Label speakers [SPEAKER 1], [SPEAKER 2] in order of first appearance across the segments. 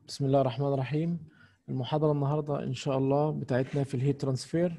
[SPEAKER 1] بسم الله الرحمن الرحيم المحاضرة النهاردة إن شاء الله بتاعتنا في الهيت ترانسفير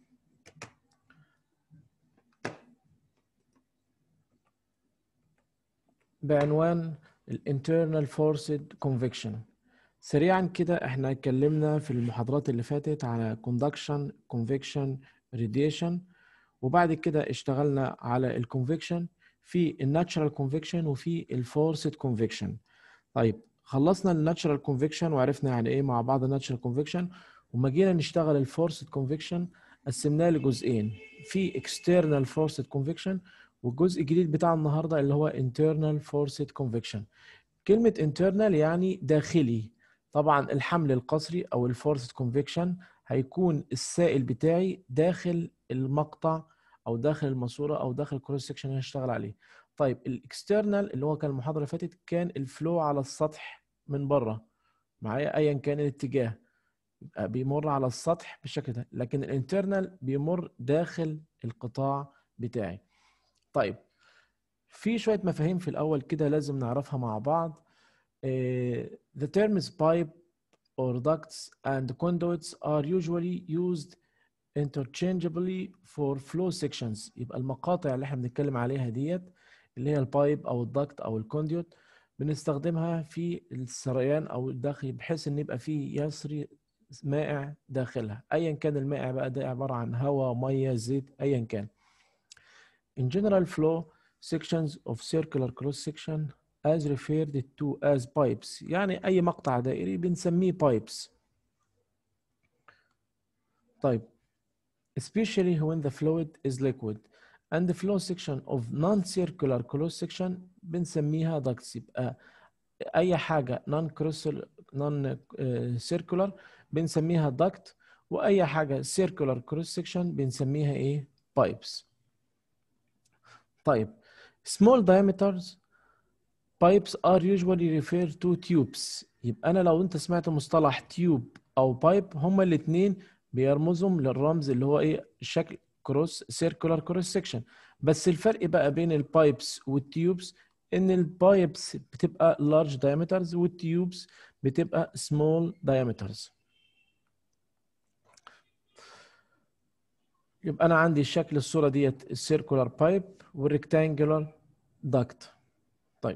[SPEAKER 1] بعنوان الانترنال فورسد convection سريعا كده احنا اتكلمنا في المحاضرات اللي فاتت على conduction convection radiation وبعد كده اشتغلنا على الكونفكشن في الناتشرال كونفكشن وفي الفورسد كونفكشن طيب خلصنا الناتشرال كونفكشن وعرفنا يعني ايه مع بعض الناتشرال كونفكشن وما جينا نشتغل الفورسد كونفكشن قسمناه لجزئين في اكسترنال فورسد كونفكشن والجزء الجديد بتاع النهارده اللي هو internal forced convection كلمة internal يعني داخلي طبعا الحمل القصري او الفورسد كونفكشن هيكون السائل بتاعي داخل المقطع او داخل الماسوره او داخل الكروس سكشن اللي هشتغل عليه طيب الاكسترنال اللي هو كان المحاضره اللي فاتت كان الفلو على السطح من بره معايا ايا كان الاتجاه يبقى بيمر على السطح بالشكل ده لكن الانترنال بيمر داخل القطاع بتاعي طيب في شويه مفاهيم في الاول كده لازم نعرفها مع بعض uh, the terms pipe or ducts and conduits are usually used interchangeably for flow sections يبقى المقاطع اللي احنا بنتكلم عليها ديت اللي هي البايب او الدكت او الكونديوت بنستخدمها في السريان او الداخل بحيث ان يبقى فيه يسري مائع داخلها ايا كان المائع بقى ده عباره عن هواء ميه زيت ايا كان In general flow sections of circular cross section as referred to as pipes يعني اي مقطع دائري بنسميه pipes طيب especially when the fluid is liquid and the flow section of non-circular cross section بنسميها ducts يبقى اي حاجه non non circular بنسميها duct واي حاجه circular cross section بنسميها ايه pipes طيب small diameters pipes are usually referred to tubes يبقى انا لو انت سمعت مصطلح تيوب او بايب هما الاثنين بيرمزهم للرمز اللي هو ايه الشكل كروس سيركولار كروس سيكشن بس الفرق بقى بين البايبس والتيوبس ان البايبس بتبقى لارج diameters والتيوبس بتبقى small diameters يبقى انا عندي الشكل الصوره ديت السيركولار بايب والريكتانجولار داكت طيب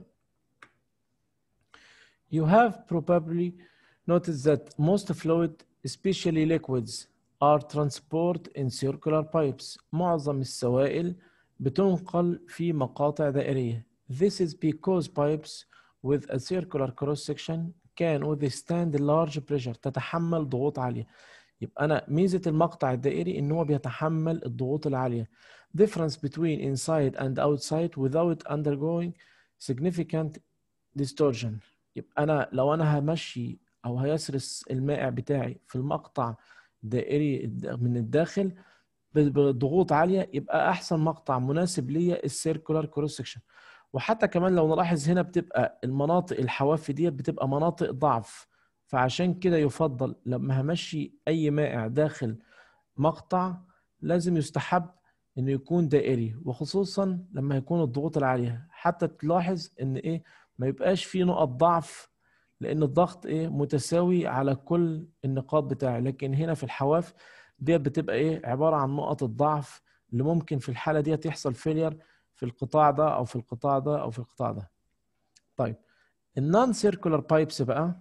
[SPEAKER 1] you have probably noticed that most fluid especially liquids are transported in circular pipes معظم السوائل بتنقل في مقاطع دائرية this is because pipes with a circular cross section can withstand large pressure تتحمل ضغوط عالية يبقى أنا ميزة المقطع الدائري إن هو بيتحمل الضغوط العالية difference between inside and outside without undergoing significant distortion يبقى أنا لو أنا همشي او هيسرس المائع بتاعي في المقطع الدائري من الداخل بضغوط عاليه يبقى احسن مقطع مناسب ليا السيركولار كروس سكشن وحتى كمان لو نلاحظ هنا بتبقى المناطق الحواف ديت بتبقى مناطق ضعف فعشان كده يفضل لما همشي اي مائع داخل مقطع لازم يستحب انه يكون دائري وخصوصا لما يكون الضغوط العاليه حتى تلاحظ ان ايه ما يبقاش في نقط ضعف لان الضغط ايه متساوي على كل النقاط بتاعي لكن هنا في الحواف ديت بتبقى ايه عباره عن نقط الضعف اللي ممكن في الحاله ديت يحصل فيلير في القطاع ده او في القطاع ده او في القطاع ده طيب النون سيركولار بايبس بقى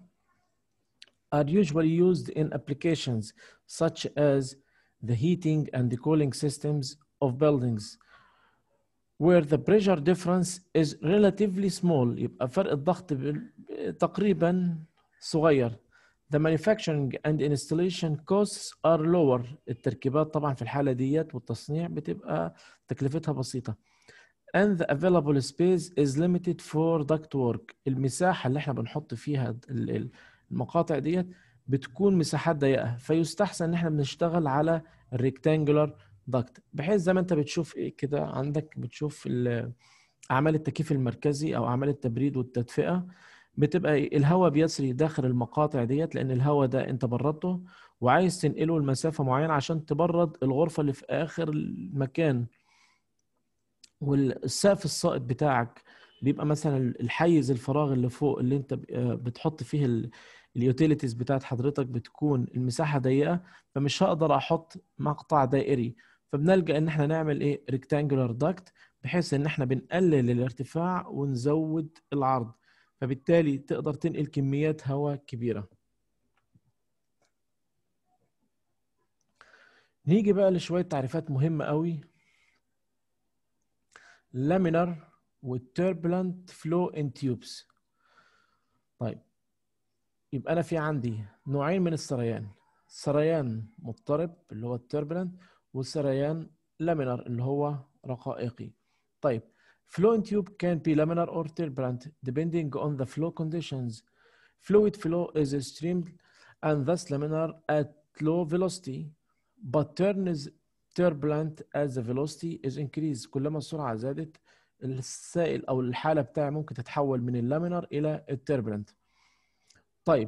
[SPEAKER 1] are usually used in applications such as the heating and the cooling systems of buildings where the pressure difference is relatively small يبقى فرق الضغط تقريبا صغير the manufacturing and installation costs are lower التركيبات طبعا في الحالة ديت والتصنيع بتبقى تكلفتها بسيطة and the available space is limited for duct work المساحة اللي احنا بنحط فيها المقاطع ديت بتكون مساحات ضيقة فيستحسن ان احنا بنشتغل على الريكتانجولار داكت بحيث زي ما انت بتشوف ايه كده عندك بتشوف اعمال التكييف المركزي او اعمال التبريد والتدفئه بتبقى الهواء بيسري داخل المقاطع ديت لان الهواء ده انت بردته وعايز تنقله لمسافه معينه عشان تبرد الغرفه اللي في اخر المكان والسقف السائط بتاعك بيبقى مثلا الحيز الفراغ اللي فوق اللي انت بتحط فيه اليوتيليتيز بتاعت حضرتك بتكون المساحه ضيقه فمش هقدر احط مقطع دائري فبنلجا ان احنا نعمل ايه ريكتانجولار داكت بحيث ان احنا بنقلل الارتفاع ونزود العرض فبالتالي تقدر تنقل كميات هواء كبيره نيجي بقى لشويه تعريفات مهمه قوي laminar والturbulent flow in tubes طيب يبقى انا في عندي نوعين من السريان سريان مضطرب اللي هو التربلنت وسريان لامينر اللي هو رقائقي طيب flow in tube can be laminar or turbulent depending on the flow conditions fluid flow is streamed and thus laminar at low velocity but turns turbulent as the velocity is increased كلما السرعة زادت السائل أو الحالة بتاعي ممكن تتحول من اللامينر إلى التربلنت طيب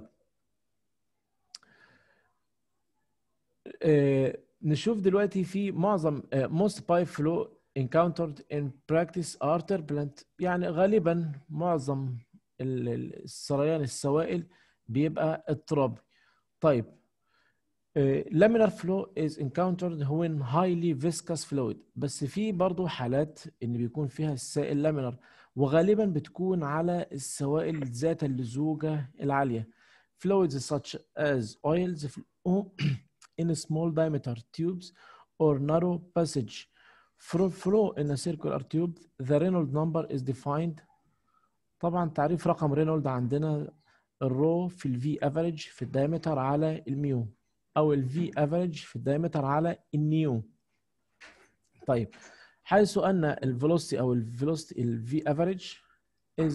[SPEAKER 1] آه نشوف دلوقتي في معظم آه most pipe flow encountered in practice are turbulent يعني غالبا معظم السريان السوائل بيبقى اضطرابي طيب laminar flow is encountered when highly viscous fluid بس في برضو حالات ان بيكون فيها السائل لامينر وغالبا بتكون على السوائل ذات اللزوجة العالية fluids such as oils in small diameter tubes or narrow passage for flow in a circular tube the Reynolds number is defined طبعا تعريف رقم رينولد عندنا الرو في الفي افريج في الدايمتر على الميو او الفي افريج في الدايمتر على النيو طيب حيث ان الفيلوسيتي او الفيلوسيتي الفي افريج is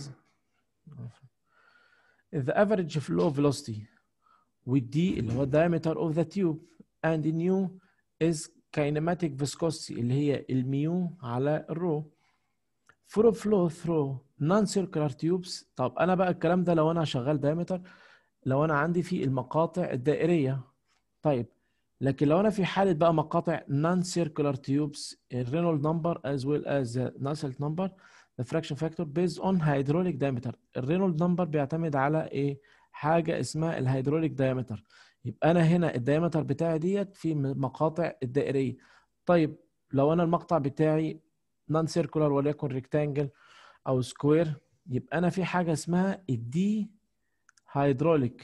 [SPEAKER 1] the average flow velocity with d اللي هو diameter of the tube and nu is kinematic viscosity اللي هي الميو على الرو for a flow through non-circular tubes طب انا بقى الكلام ده لو انا شغال diameter لو انا عندي في المقاطع الدائريه طيب لكن لو انا في حاله بقى مقاطع non circular tubes الرينولد number as well as the Nusselt number the fraction factor based on hydraulic diameter الرينولد number بيعتمد على ايه حاجه اسمها الهيدروليك diameter يبقى انا هنا الدايمتر بتاعي ديت في مقاطع الدائريه طيب لو انا المقطع بتاعي non circular وليكن ريكتانجل او سكوير يبقى انا في حاجه اسمها الدي هيدروليك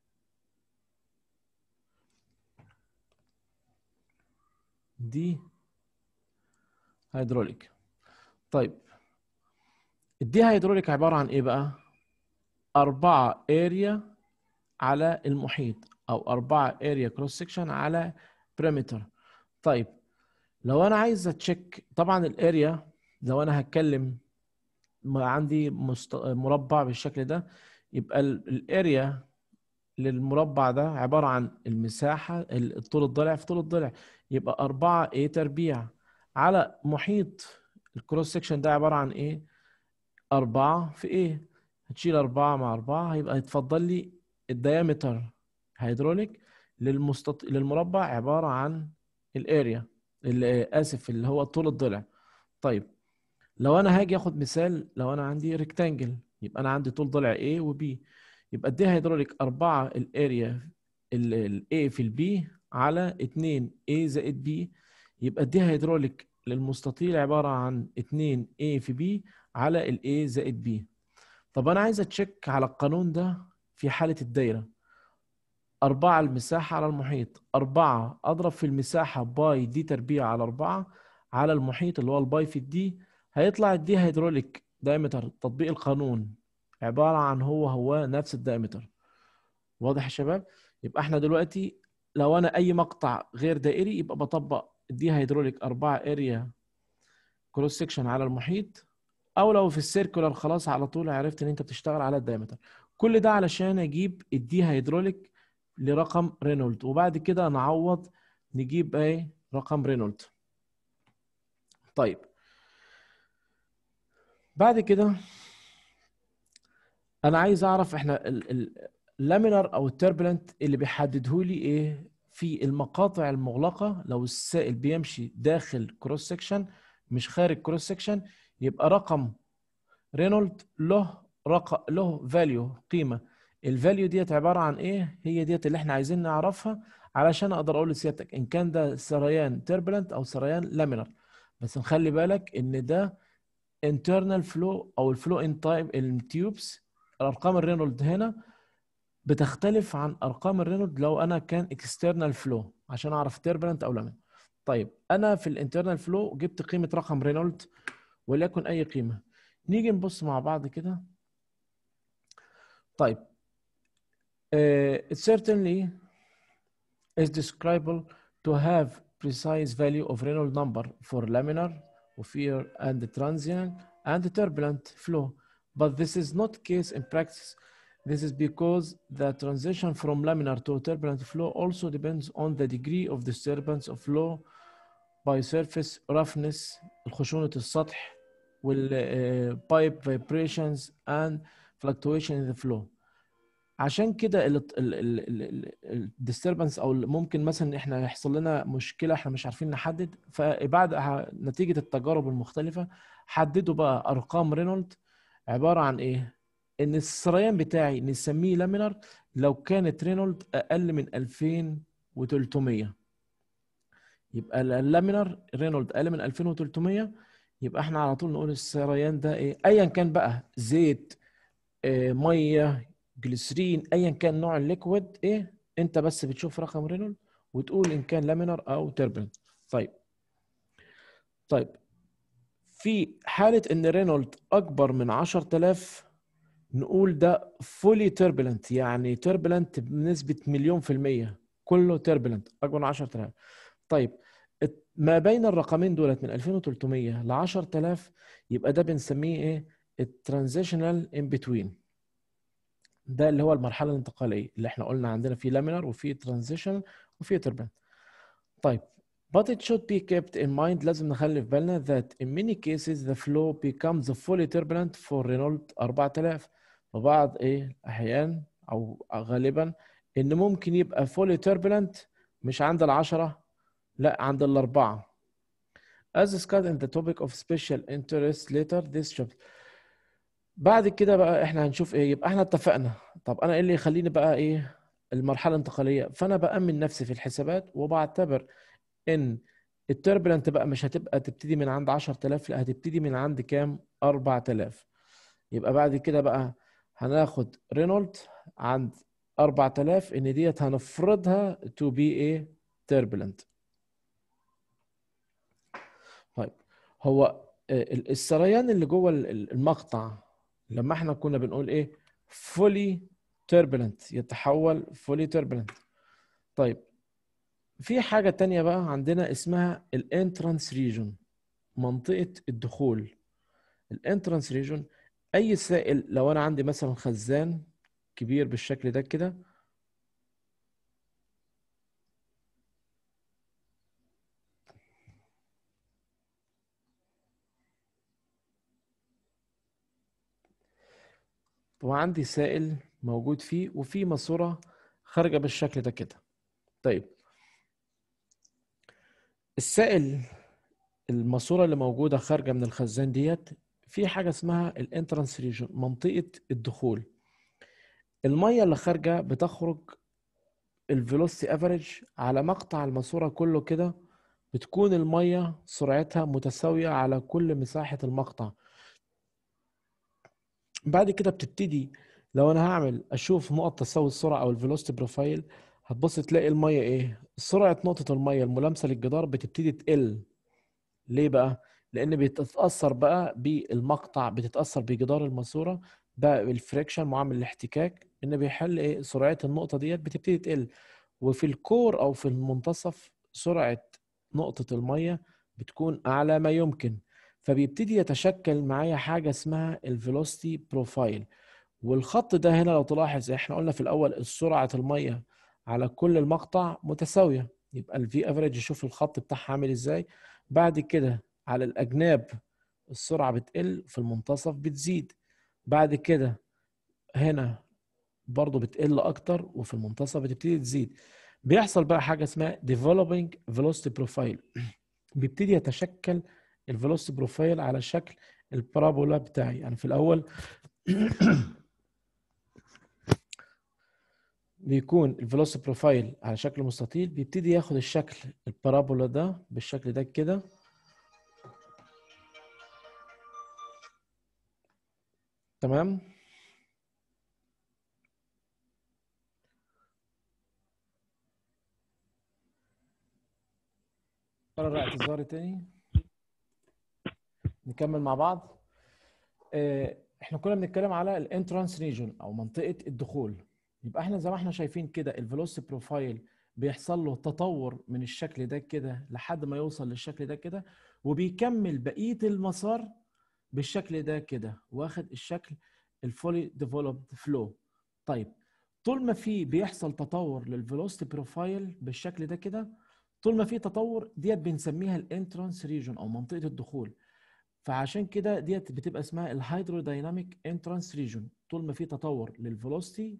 [SPEAKER 1] دي هيدروليك طيب الدي هيدروليك عبارة عن ايه بقى أربعة اريا على المحيط أو أربعة اريا كروس سكشن على بريمتر طيب لو أنا عايز أتشيك طبعا الاريا لو أنا هتكلم عندي مست... مربع بالشكل ده يبقى الاريا للمربع ده عبارة عن المساحة الطول الضلع في طول الضلع يبقى 4 A تربيع على محيط الكروس سكشن ده عبارة عن ايه؟ 4 في ايه؟ هتشيل 4 مع 4 هيبقى يتفضل لي الديامتر هيدروليك للمستط... للمربع عبارة عن الاريا اللي اسف اللي هو طول الضلع طيب لو انا هاجي اخد مثال لو انا عندي ريكتانجل يبقى انا عندي طول ضلع A و B يبقى الدي هيدروليك 4 الاريا الاي في البي على 2 A زائد B يبقى الدي هيدروليك للمستطيل عبارة عن 2 A في B على ال A زائد B طب أنا عايز أتشيك على القانون ده في حالة الدايرة أربعة المساحة على المحيط أربعة أضرب في المساحة باي دي تربيع على أربعة على المحيط اللي هو الباي في الدي هيطلع الدي هيدروليك دايمتر تطبيق القانون عبارة عن هو هو نفس الدايمتر واضح يا شباب يبقى احنا دلوقتي لو انا اي مقطع غير دائري يبقى بطبق دي هيدروليك 4 اريا كروس سكشن على المحيط او لو في السيركولار خلاص على طول عرفت ان انت بتشتغل على الدايمتر كل ده علشان اجيب الدي هيدروليك لرقم رينولد وبعد كده نعوض نجيب ايه رقم رينولد طيب بعد كده انا عايز اعرف احنا اللامينر او التربلنت اللي بيحدده لي ايه في المقاطع المغلقه لو السائل بيمشي داخل كروس سكشن مش خارج كروس سكشن يبقى رقم رينولد له رقم له فاليو قيمه الفاليو ديت عباره عن ايه هي ديت اللي احنا عايزين نعرفها علشان اقدر اقول لسيادتك ان كان ده سريان تربلنت او سريان لامينر بس نخلي بالك ان ده internal flow او الفلو ان تايب التيوبس الارقام الرينولد هنا بتختلف عن ارقام الرينولد لو انا كان اكسترنال فلو عشان اعرف تربلنت او لامينر طيب انا في الانترنال فلو جبت قيمه رقم رينولد وليكن اي قيمه نيجي نبص مع بعض كده طيب uh, it certainly is describable to have precise value of Reynolds number for laminar, Fourier, and transient and turbulent flow. But this is not case in practice. This is because the transition from laminar to turbulent flow also depends on the degree of disturbance of flow by surface roughness, خشونة السطح, وال uh, pipe vibrations and fluctuation in the flow. عشان كده الديستربنس او ممكن مثلا احنا يحصل لنا مشكله احنا مش عارفين نحدد فبعد نتيجه التجارب المختلفه حددوا بقى ارقام رينولد عباره عن ايه؟ ان السريان بتاعي نسميه لامينر لو كانت رينولد اقل من 2300 يبقى اللامينر رينولد اقل من 2300 يبقى احنا على طول نقول السريان ده ايه ايا كان بقى زيت اه ميه جليسرين ايا كان نوع الليكويد ايه انت بس بتشوف رقم رينولد وتقول ان كان لامينر او تربلنت طيب طيب في حالة ان رينولد اكبر من 10000 نقول ده فولي تربلنت يعني تربلنت بنسبة مليون في المية كله تربلنت اكبر من 10000 طيب ما بين الرقمين دولت من 2300 ل 10000 يبقى ده بنسميه ايه الترانزيشنال ان بتوين ده اللي هو المرحله الانتقاليه اللي احنا قلنا عندنا في لامينر وفي ترانزيشن وفي تربن طيب but it should be kept in mind لازم نخلي في بالنا that in many cases the flow becomes fully turbulent for Renault 4000 وبعض ايه الاحيان او غالبا ان ممكن يبقى fully turbulent مش عند العشرة لا عند الاربعة as discussed in the topic of special interest later this chapter بعد كده بقى احنا هنشوف ايه يبقى احنا اتفقنا طب انا ايه اللي يخليني بقى ايه المرحله الانتقاليه فانا بامن نفسي في الحسابات وبعتبر ان التربلنت بقى مش هتبقى تبتدي من عند 10000 لا هتبتدي من عند كام 4000 يبقى بعد كده بقى هناخد رينولد عند 4000 ان ديت هنفرضها تو بي ايه تربلنت طيب هو السريان اللي جوه المقطع لما احنا كنا بنقول ايه fully turbulent يتحول fully turbulent طيب في حاجة تانية بقى عندنا اسمها الانترانس ريجون منطقة الدخول الانترانس ريجون اي سائل لو انا عندي مثلا خزان كبير بالشكل ده كده وعندي سائل موجود فيه وفي ماسورة خارجة بالشكل ده كده طيب السائل الماسورة اللي موجودة خارجة من الخزان ديت في حاجة اسمها الانترانس ريجن منطقة الدخول المية اللي خارجة بتخرج الفيلوسيتي افريج على مقطع الماسورة كله كده بتكون المية سرعتها متساوية على كل مساحة المقطع بعد كده بتبتدي لو انا هعمل اشوف نقط تساوي السرعه او الفيلوسيتي بروفايل هتبص تلاقي الميه ايه سرعه نقطه الميه الملامسه للجدار بتبتدي تقل ليه بقى لان بتتاثر بقى بالمقطع بتتاثر بجدار الماسوره بقى الفريكشن معامل الاحتكاك ان بيحل ايه سرعه النقطه ديت بتبتدي تقل وفي الكور او في المنتصف سرعه نقطه الميه بتكون اعلى ما يمكن فبيبتدي يتشكل معايا حاجه اسمها الفيلوسيتي بروفايل والخط ده هنا لو تلاحظ احنا قلنا في الاول سرعه الميه على كل المقطع متساويه يبقى الفي افريج شوف الخط بتاعها عامل ازاي بعد كده على الاجناب السرعه بتقل في المنتصف بتزيد بعد كده هنا برضه بتقل اكتر وفي المنتصف بتبتدي تزيد بيحصل بقى حاجه اسمها developing velocity profile بيبتدي يتشكل الفيلوسيتي بروفايل على شكل البارابولا بتاعي يعني في الاول بيكون الفيلوسيتي بروفايل على شكل مستطيل بيبتدي ياخد الشكل البارابولا ده بالشكل ده كده تمام قرر اعتذاري تاني نكمل مع بعض آه، احنا كنا بنتكلم على الانترانس ريجون او منطقه الدخول يبقى احنا زي ما احنا شايفين كده الفيلوسيتي بروفايل بيحصل له تطور من الشكل ده كده لحد ما يوصل للشكل ده كده وبيكمل بقيه المسار بالشكل ده كده واخد الشكل الفولي ديفلوبد فلو طيب طول ما في بيحصل تطور للفيلوسيتي بروفايل بالشكل ده كده طول ما في تطور ديت بنسميها الانترانس ريجون او منطقه الدخول فعشان كده ديت بتبقى اسمها الهيدرودايناميك انترانس ريجون طول ما في تطور للفيلوسيتي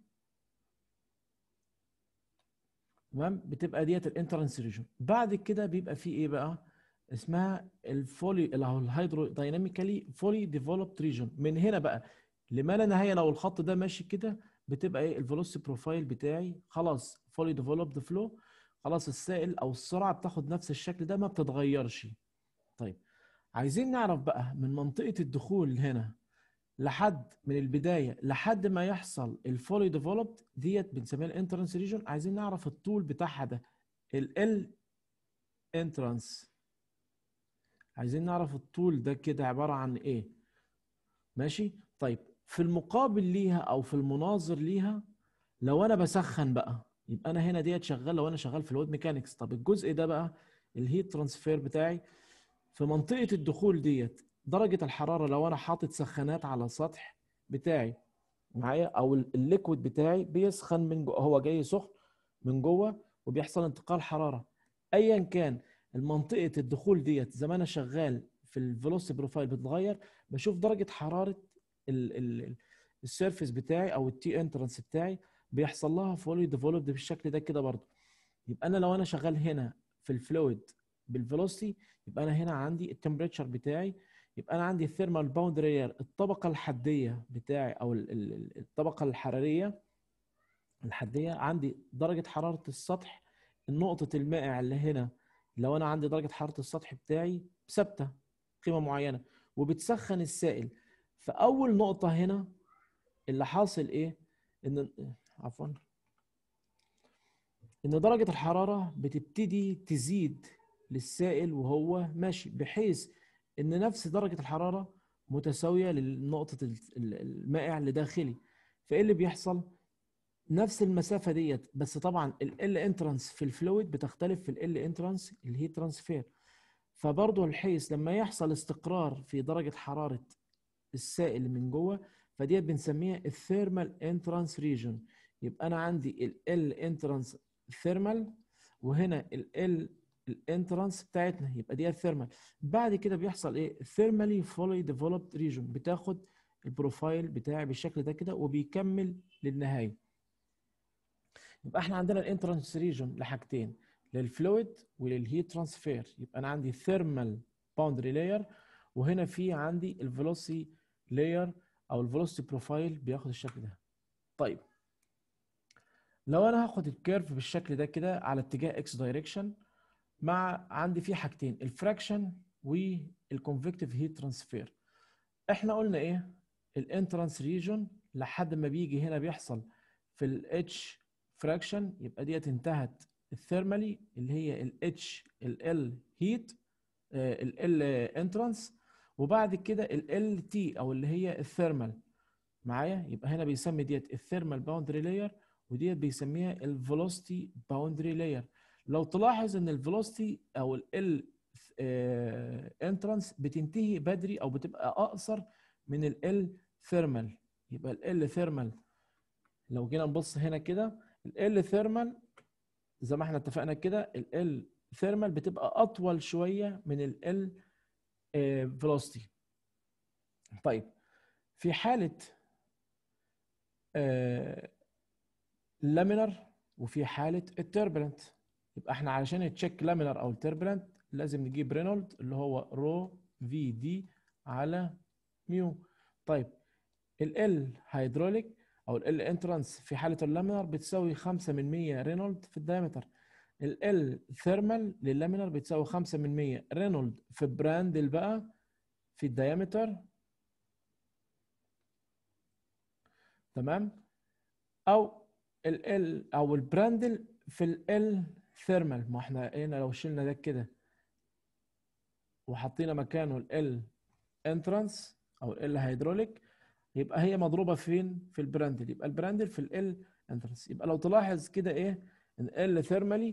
[SPEAKER 1] تمام بتبقى ديت الانترانس ريجون بعد كده بيبقى في ايه بقى اسمها الفولي اللي هو الهيدرودايناميكالي فولي ديفلوبد ريجون من هنا بقى لما لا نهايه لو الخط ده ماشي كده بتبقى ايه الفيلوسيتي بروفايل بتاعي خلاص فولي ديفلوبد فلو خلاص السائل او السرعه بتاخد نفس الشكل ده ما بتتغيرش طيب عايزين نعرف بقى من منطقه الدخول هنا لحد من البدايه لحد ما يحصل الفولي ديفلوبد ديت بنسميها الانترنس ريجون عايزين نعرف الطول بتاعها ده ال انترانس عايزين نعرف الطول ده كده عباره عن ايه ماشي طيب في المقابل ليها او في المناظر ليها لو انا بسخن بقى يبقى انا هنا ديت شغال لو انا شغال في الويب ميكانكس طب الجزء ده بقى الهيت ترانسفير بتاعي في منطقه الدخول ديت درجه الحراره لو انا حاطط سخانات على السطح بتاعي معايا او الليكويد بتاعي بيسخن من جوه هو جاي سخن من جوه وبيحصل انتقال حراره ايا كان المنطقه الدخول ديت زي ما انا شغال في الفيلوسيتي بروفايل بتتغير بشوف درجه حراره السيرفيس بتاعي او التي انترنس بتاعي بيحصل لها فولي ديفلوبد بالشكل ده كده برضه يبقى انا لو انا شغال هنا في الفلويد بالفيلوسيتي يبقى انا هنا عندي التمبريتشر بتاعي يبقى انا عندي الثيرمال باوندري الطبقه الحديه بتاعي او الطبقه الحراريه الحديه عندي درجه حراره السطح نقطه المائع اللي هنا لو انا عندي درجه حراره السطح بتاعي ثابته قيمه معينه وبتسخن السائل فاول نقطه هنا اللي حاصل ايه ان عفوا ان درجه الحراره بتبتدي تزيد للسائل وهو ماشي بحيث ان نفس درجه الحراره متساويه لنقطه المائع اللي داخلي فايه اللي بيحصل نفس المسافه ديت بس طبعا ال انترانس في الفلويد بتختلف في ال انترانس الهيت ترانسفير فبرضه الحيث لما يحصل استقرار في درجه حراره السائل من جوه فديت بنسميها الثيرمال انترانس ريجون يبقى انا عندي ال انترانس ثيرمال وهنا ال الانترانس بتاعتنا يبقى دي الثيرمال بعد كده بيحصل ايه ثيرمالي فولي ديفلوبد ريجون بتاخد البروفايل بتاعي بالشكل ده كده وبيكمل للنهايه يبقى احنا عندنا الانترانس ريجون لحاجتين للفلويد وللهيت ترانسفير يبقى انا عندي ثيرمال باوندري لاير وهنا في عندي الفيلوسي لاير او الفيلوسيتي بروفايل بياخد الشكل ده طيب لو انا هاخد الكيرف بالشكل ده كده على اتجاه اكس دايركشن مع عندي فيه حاجتين الفراكشن والكونفكتيف هيت ترانسفير احنا قلنا ايه الانترانس ريجون لحد ما بيجي هنا بيحصل في الاتش فراكشن يبقى ديت انتهت الثيرمالي اللي هي الاتش ال هيت ال انترانس وبعد كده ال تي او اللي هي الثيرمال معايا يبقى هنا بيسمي ديت الثيرمال باوندري لاير وديت بيسميها الفيلوسيتي باوندري لاير لو تلاحظ ان الفيلوسيتي او ال انترانس بتنتهي بدري او بتبقى اقصر من ال ثيرمال يبقى ال ثيرمال لو جينا نبص هنا كده ال ثيرمال زي ما احنا اتفقنا كده ال ثيرمال بتبقى اطول شويه من ال فيلوسيتي طيب في حاله لامينر وفي حاله التربلنت يبقى احنا علشان تشيك لامينر او التربلنت لازم نجيب رينولد اللي هو رو في دي على ميو طيب ال هيدروليك او ال انترانس في حاله اللامينر بتساوي 5 من 100 رينولد في الدايمتر ال ثيرمال لللامينر بتساوي 5 من 100 رينولد في براندل بقى في الدايمتر تمام او ال ال او البراندل في ال ثيرمال ما احنا هنا لو شلنا ده كده وحطينا مكانه ال انترانس او ال هيدروليك يبقى هي مضروبه فين في البراندل يبقى البراندل في ال انترانس يبقى لو تلاحظ كده ايه ان ال ثيرمالي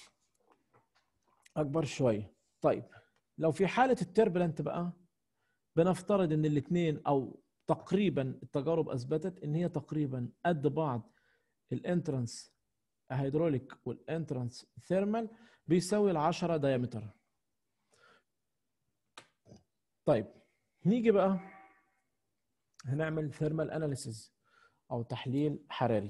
[SPEAKER 1] اكبر شويه طيب لو في حاله التربلنت بقى بنفترض ان الاثنين او تقريبا التجارب اثبتت ان هي تقريبا قد بعض الانترانس هيدروليك والانترانس ثيرمال بيساوي ال 10 دايمتر طيب نيجي بقى هنعمل ثيرمال اناليسيز او تحليل حراري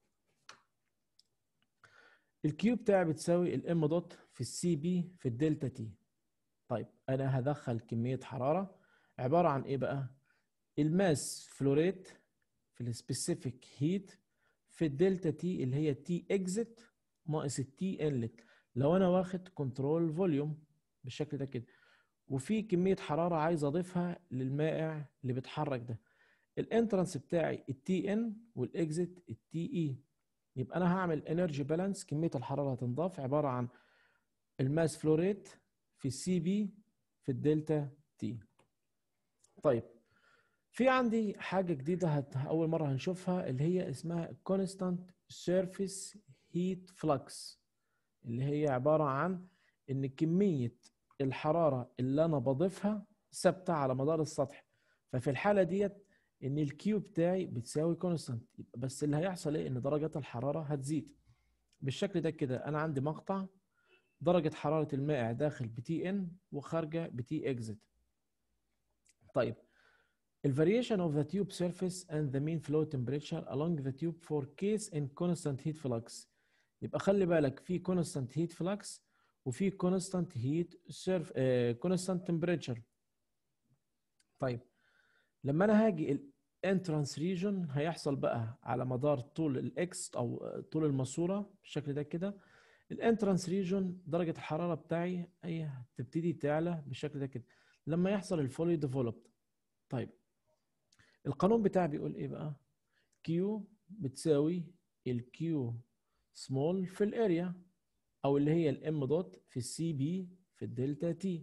[SPEAKER 1] الكيو بتاعي بتساوي الام دوت في السي بي في الدلتا تي طيب انا هدخل كميه حراره عباره عن ايه بقى الماس فلوريت في السبيسيفيك هيت في الدلتا تي اللي هي تي اكزيت ناقص التي انلت لو انا واخد كنترول فوليوم بالشكل ده كده وفي كميه حراره عايز اضيفها للمائع اللي بيتحرك ده الانترنس بتاعي التي ان والاكزيت التي اي يبقى انا هعمل انرجي بالانس كميه الحراره هتنضاف عباره عن الماس فلوريت في السي بي في الدلتا تي طيب في عندي حاجه جديده هت... اول مره هنشوفها اللي هي اسمها constant surface heat flux اللي هي عباره عن ان كميه الحراره اللي انا بضيفها ثابته على مدار السطح ففي الحاله ديت ان الكيو بتاعي بتساوي كونستانت بس اللي هيحصل ايه ان درجات الحراره هتزيد بالشكل ده كده انا عندي مقطع درجه حراره المائع داخل بتي ان وخارجه بتي اكزيت طيب ال variation of the tube surface and the mean flow temperature along the tube for case in constant heat flux يبقى خلي بالك في constant heat flux وفي constant heat surf uh, constant temperature طيب لما انا هاجي الانترانس ريجون هيحصل بقى على مدار طول الاكس او طول الماسوره بالشكل ده كده الانترانس ريجون درجه الحراره بتاعي هي هتبتدي تعلى بالشكل ده كده لما يحصل الفولي ديفلوبد طيب القانون بتاعي بيقول ايه بقى كيو بتساوي الكيو سمول في الاريا او اللي هي الام دوت في السي بي في الدلتا تي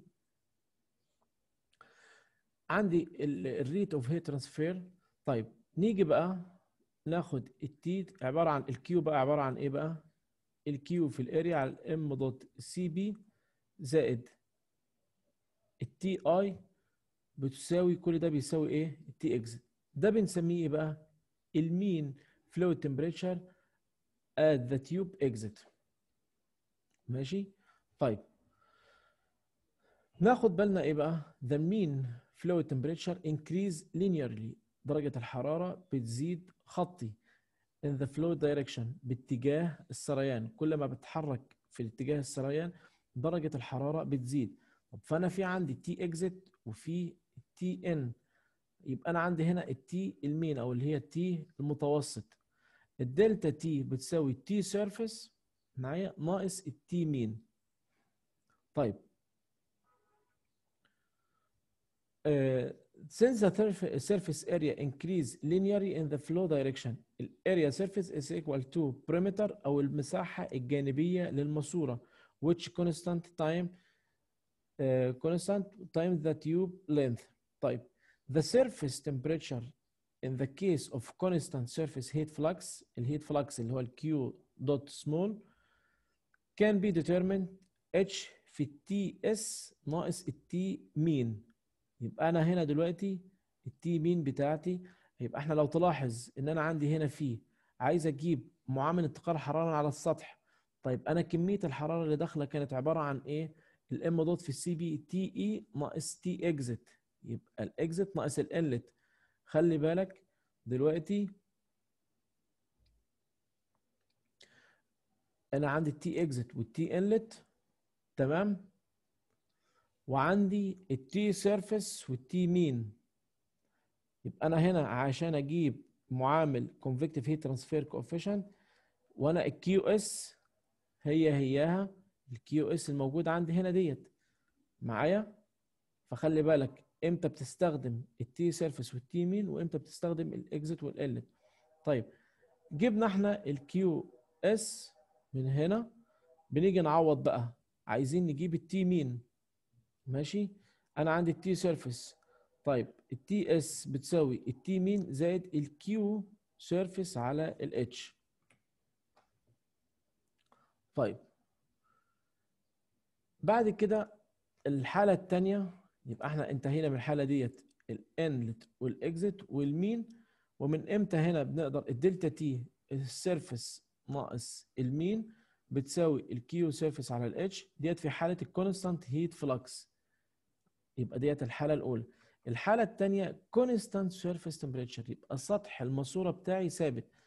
[SPEAKER 1] عندي الريت اوف هيت ترانسفير طيب نيجي بقى ناخد التي عباره عن الكيو بقى عباره عن ايه بقى الكيو في الاريا على الام دوت سي بي زائد التي اي بتساوي كل ده بيساوي ايه التي اكزit ده بنسميه ايه بقى المين فلويد تمبريتشر at the tube exit ماشي طيب ناخد بالنا ايه بقى the mean fluid temperature increase linearly درجة الحرارة بتزيد خطي in the flow direction باتجاه السريان كل ما بتحرك في اتجاه السريان درجة الحرارة بتزيد طب فأنا في عندي تي اكزيت وفي تي ان يبقى أنا عندي هنا التي المين أو اللي هي التي المتوسط الدلتا تي بتساوي تي سيرفيس معايا ناقص التي مين طيب Uh, since the surface area increase linearly in the flow direction area surface is equal to perimeter أو المساحة الجانبية للماسورة which constant time uh, constant time the tube length طيب the surface temperature in the case of constant surface heat flux الهيت flux اللي هو ال Q dot small can be determined H في التي اس ناقص التي مين يبقى انا هنا دلوقتي التي مين بتاعتي يبقى احنا لو تلاحظ ان انا عندي هنا في عايز اجيب معامل انتقال حراره على السطح طيب انا كميه الحراره اللي داخله كانت عباره عن ايه الام دوت في السي بي تي اي ناقص تي اكزت يبقى الاكزت ناقص الانلت خلي بالك دلوقتي انا عندي التي اكزت والتي انلت تمام وعندي التي سيرفيس والتي مين يبقى انا هنا عشان اجيب معامل convective heat transfer coefficient وانا الكيو اس هي هياها الكيو اس الموجود عندي هنا ديت معايا فخلي بالك امتى بتستخدم التي سيرفيس والتي مين وامتى بتستخدم الاكزit والالت طيب جبنا احنا الكيو اس من هنا بنيجي نعوض بقى عايزين نجيب التي مين ماشي انا عندي التي سيرفيس طيب التي اس بتساوي التي مين زائد الكيو سيرفيس على الاتش طيب بعد كده الحالة الثانية يبقى احنا انتهينا من الحالة ديت الانلت والاكزit والمين ومن امتى هنا بنقدر الدلتا تي السيرفيس ناقص المين بتساوي الكيو سيرفيس على الاتش ديت في حالة الكونستانت هيت فلكس يبقى ديت الحالة الأولى الحالة الثانية كونستانت سيرفيس تمبريتشر يبقى سطح الماسورة بتاعي ثابت